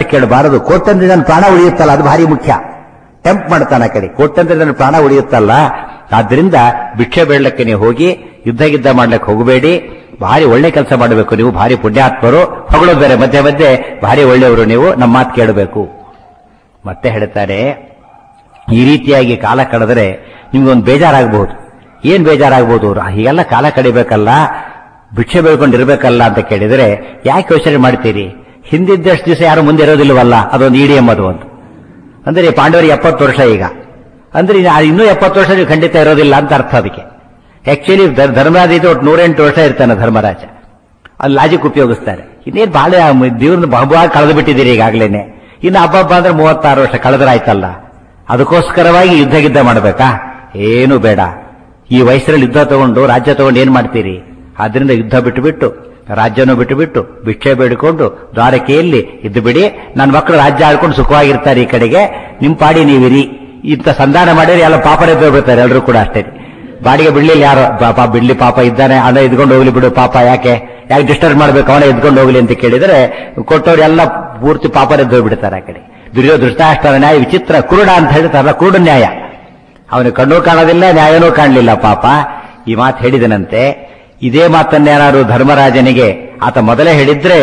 ಕೇಳಬಾರದು ಕೋಟ್ಟಂದ್ರೆ ನನ್ನ ಪ್ರಾಣ ಉಳಿಯುತ್ತಲ್ಲ ಅದು ಭಾರಿ ಮುಖ್ಯ ಟೆಂಪ್ ಮಾಡ್ತಾನೆ ಆ ಕಡೆ ಕೋಟ್ಟಂದ್ರೆ ನನ್ನ ಪ್ರಾಣ ಉಳಿಯುತ್ತಲ್ಲ ಆದ್ರಿಂದ ಭಿಕ್ಷೆ ಬೇಡಲಿಕ್ಕೆ ನೀವು ಹೋಗಿ ಯುದ್ಧ ಗಿದ್ದ ಮಾಡ್ಲಿಕ್ಕೆ ಹೋಗಬೇಡಿ ಭಾರಿ ಒಳ್ಳೆ ಕೆಲಸ ಮಾಡಬೇಕು ನೀವು ಭಾರಿ ಪುಣ್ಯಾತ್ಮರು ಹೊಗಳೋದು ಬೇರೆ ಮಧ್ಯೆ ಮಧ್ಯೆ ಭಾರಿ ಒಳ್ಳೆಯವರು ನೀವು ನಮ್ಮ ಮಾತು ಕೇಳಬೇಕು ಮತ್ತೆ ಹೇಳ್ತಾರೆ ಈ ರೀತಿಯಾಗಿ ಕಾಲ ಕಳೆದರೆ ನಿಮ್ಗೊಂದು ಬೇಜಾರಾಗಬಹುದು ಏನ್ ಬೇಜಾರಾಗಬಹುದು ಹೀಗೆಲ್ಲ ಕಾಲ ಕಡಿಬೇಕಲ್ಲ ಭಿಕ್ಷೆ ಬೇಡ್ಕೊಂಡಿರ್ಬೇಕಲ್ಲ ಅಂತ ಕೇಳಿದರೆ ಯಾಕೆ ಯೋಚನೆ ಮಾಡ್ತೀರಿ ಹಿಂದಿದ್ದಷ್ಟು ದಿವಸ ಯಾರು ಮುಂದೆ ಇರೋದಿಲ್ವಲ್ಲ ಅದೊಂದು ಇಡಿಎಂ ಅದು ಒಂದು ಅಂದ್ರೆ ಪಾಂಡವರಿಗೆ ಎಪ್ಪತ್ತು ವರ್ಷ ಈಗ ಅಂದ್ರೆ ಇನ್ನು ಇನ್ನೂ ಎಪ್ಪತ್ತು ವರ್ಷ ನೀವು ಖಂಡಿತ ಇರೋದಿಲ್ಲ ಅಂತ ಅರ್ಥ ಅದಕ್ಕೆ ಆಕ್ಚುಲಿ ಧರ್ಮರಾಜ ಇದು ಒಟ್ಟು ನೂರೆಂಟು ವರ್ಷ ಇರ್ತಾನೆ ಧರ್ಮರಾಜ ಅಲ್ಲಿ ಲಾಜಿಕ್ ಉಪಯೋಗಿಸ್ತಾರೆ ಇನ್ನೇನು ಬಹಳ ದೇವ್ರನ್ನ ಬಹುವಾಗಿ ಕಳೆದು ಬಿಟ್ಟಿದ್ದೀರಿ ಈಗಾಗಲೇನೆ ಇನ್ನು ಹಬ್ಬ ಹಬ್ಬ ಅಂದ್ರೆ ಮೂವತ್ತಾರು ವರ್ಷ ಕಳೆದ್ರಾಯ್ತಲ್ಲ ಅದಕ್ಕೋಸ್ಕರವಾಗಿ ಯುದ್ಧ ಗಿದ್ದ ಮಾಡಬೇಕಾ ಏನು ಬೇಡ ಈ ವಯಸ್ಸರಲ್ಲಿ ಯುದ್ಧ ತಗೊಂಡು ರಾಜ್ಯ ತಗೊಂಡು ಏನ್ ಮಾಡ್ತೀರಿ ಆದ್ರಿಂದ ಯುದ್ಧ ಬಿಟ್ಟು ಬಿಟ್ಟು ರಾಜ್ಯನೂ ಬಿಟ್ಟು ಬಿಟ್ಟು ಭಿಕ್ಷೆ ಬೇಡಿಕೊಂಡು ದ್ವಾರಕೆಯಲ್ಲಿ ಇದ್ದು ಬಿಡಿ ನನ್ನ ಮಕ್ಕಳು ರಾಜ್ಯ ಆಡ್ಕೊಂಡು ಸುಖವಾಗಿರ್ತಾರೆ ಈ ಕಡೆಗೆ ನಿಮ್ ಪಾಡಿ ನೀವಿರಿ ಇಂಥ ಸಂಧಾನ ಮಾಡಿದ್ರೆ ಎಲ್ಲ ಪಾಪರೇ ಬಿಡ್ತಾರೆ ಎಲ್ಲರೂ ಕೂಡ ಅಷ್ಟೇ ಬಾಡಿಗೆ ಬಿಡ್ಲಿಲ್ಲ ಯಾರು ಪಾಪ ಬಿಡ್ಲಿ ಪಾಪ ಇದ್ದಾನೆ ಅದ ಇದ್ಕೊಂಡು ಹೋಗ್ಲಿ ಬಿಡು ಪಾಪ ಯಾಕೆ ಯಾಕೆ ಡಿಸ್ಟರ್ಬ್ ಮಾಡ್ಬೇಕು ಅವನೇ ಎದ್ಕೊಂಡು ಹೋಗ್ಲಿ ಅಂತ ಕೇಳಿದ್ರೆ ಕೊಟ್ಟವ್ರು ಎಲ್ಲ ಪೂರ್ತಿ ಪಾಪರೆದ್ದು ಹೋಗ್ಬಿಡ್ತಾರೆ ಆ ಕಡೆ ದುರ್ಯೋ ದೃಷ್ಟಾಷ್ಟರ ನ್ಯಾಯ ವಿಚಿತ್ರ ಕುರುಡ ಅಂತ ಹೇಳ್ತಾರಲ್ಲ ಕುರುಡು ನ್ಯಾಯ ಅವನು ಕಣ್ಣು ಕಾಣೋದಿಲ್ಲ ನ್ಯಾಯನೂ ಕಾಣಲಿಲ್ಲ ಪಾಪ ಈ ಮಾತು ಹೇಳಿದನಂತೆ ಇದೇ ಮಾತನ್ನೇನಾದ್ರು ಧರ್ಮರಾಜನಿಗೆ ಆತ ಮೊದಲೇ ಹೇಳಿದ್ರೆ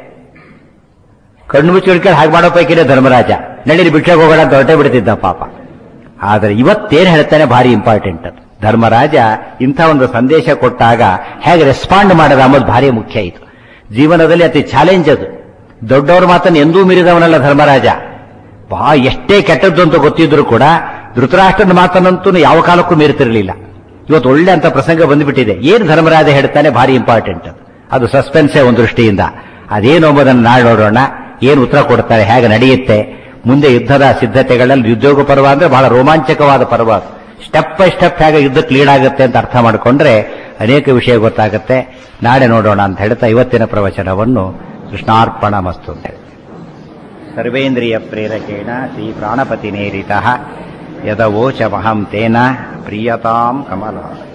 ಕಣ್ಣು ಮುಚ್ಚಿ ಹಿಡ್ಕೊಂಡು ಹಾಗೆ ಮಾಡೋ ಪೈಕಿನೇ ಧರ್ಮರಾಜ ನಡೀರಿ ಭಿಕ್ಷೆಗೆ ಹೋಗೋಣ ಅಂತ ಹೊರಟೇ ಬಿಡ್ತಿದ್ದ ಪಾಪ ಆದರೆ ಇವತ್ತೇನು ಹೇಳ್ತಾನೆ ಭಾರಿ ಇಂಪಾರ್ಟೆಂಟ್ ಅದು ಧರ್ಮರಾಜ ಇಂಥ ಒಂದು ಸಂದೇಶ ಕೊಟ್ಟಾಗ ಹೇಗೆ ರೆಸ್ಪಾಂಡ್ ಮಾಡೋದು ಅನ್ನೋದು ಭಾರಿ ಮುಖ್ಯ ಇದು ಜೀವನದಲ್ಲಿ ಅತಿ ಚಾಲೆಂಜ್ ಅದು ದೊಡ್ಡವ್ರ ಮಾತನ್ನು ಎಂದೂ ಮೀರಿದವನಲ್ಲ ಧರ್ಮರಾಜ ಬಾ ಎಷ್ಟೇ ಕೆಟ್ಟದ್ದು ಅಂತ ಗೊತ್ತಿದ್ರು ಕೂಡ ಧೃತರಾಷ್ಟ್ರನ ಮಾತನ್ನಂತೂ ಯಾವ ಕಾಲಕ್ಕೂ ಮೀರ್ತಿರಲಿಲ್ಲ ಇವತ್ತು ಒಳ್ಳೆ ಅಂತ ಪ್ರಸಂಗ ಬಂದ್ಬಿಟ್ಟಿದೆ ಏನು ಧರ್ಮರಾಜ ಹೇಳ್ತಾನೆ ಭಾರಿ ಇಂಪಾರ್ಟೆಂಟ್ ಅದು ಅದು ಸಸ್ಪೆನ್ಸೇ ಒಂದು ದೃಷ್ಟಿಯಿಂದ ಅದೇನು ಎಂಬುದನ್ನು ನಾಳೆ ನೋಡೋಣ ಏನು ಉತ್ತರ ಕೊಡ್ತಾರೆ ಹೇಗೆ ನಡೆಯುತ್ತೆ ಮುಂದೆ ಯುದ್ಧದ ಸಿದ್ಧತೆಗಳಲ್ಲಿ ಉದ್ಯೋಗ ಪರ್ವ ಅಂದ್ರೆ ಬಹಳ ರೋಮಾಂಚಕವಾದ ಪರ್ವ ಸ್ಟೆಪ್ ಬೈ ಸ್ಟೆಪ್ ಹೇಗೆ ಯುದ್ಧಕ್ಕೆ ಲೀಡ್ ಆಗುತ್ತೆ ಅಂತ ಅರ್ಥ ಮಾಡಿಕೊಂಡ್ರೆ ಅನೇಕ ವಿಷಯ ಗೊತ್ತಾಗುತ್ತೆ ನಾಳೆ ನೋಡೋಣ ಅಂತ ಹೇಳ್ತಾ ಇವತ್ತಿನ ಪ್ರವಚನವನ್ನು ಕೃಷ್ಣಾರ್ಪಣ ಮಸ್ತು ಅಂತ ಹೇಳಿ ಸರ್ವೇಂದ್ರಿಯ ಪ್ರೇರಕೇಣ ಶ್ರೀ ಪ್ರಾಣಪತಿ ನೇರಿತ ಯದವೋಚಮಹಂ ತೇನ ಪ್ರಿಯತಾಂ ಕಮಲ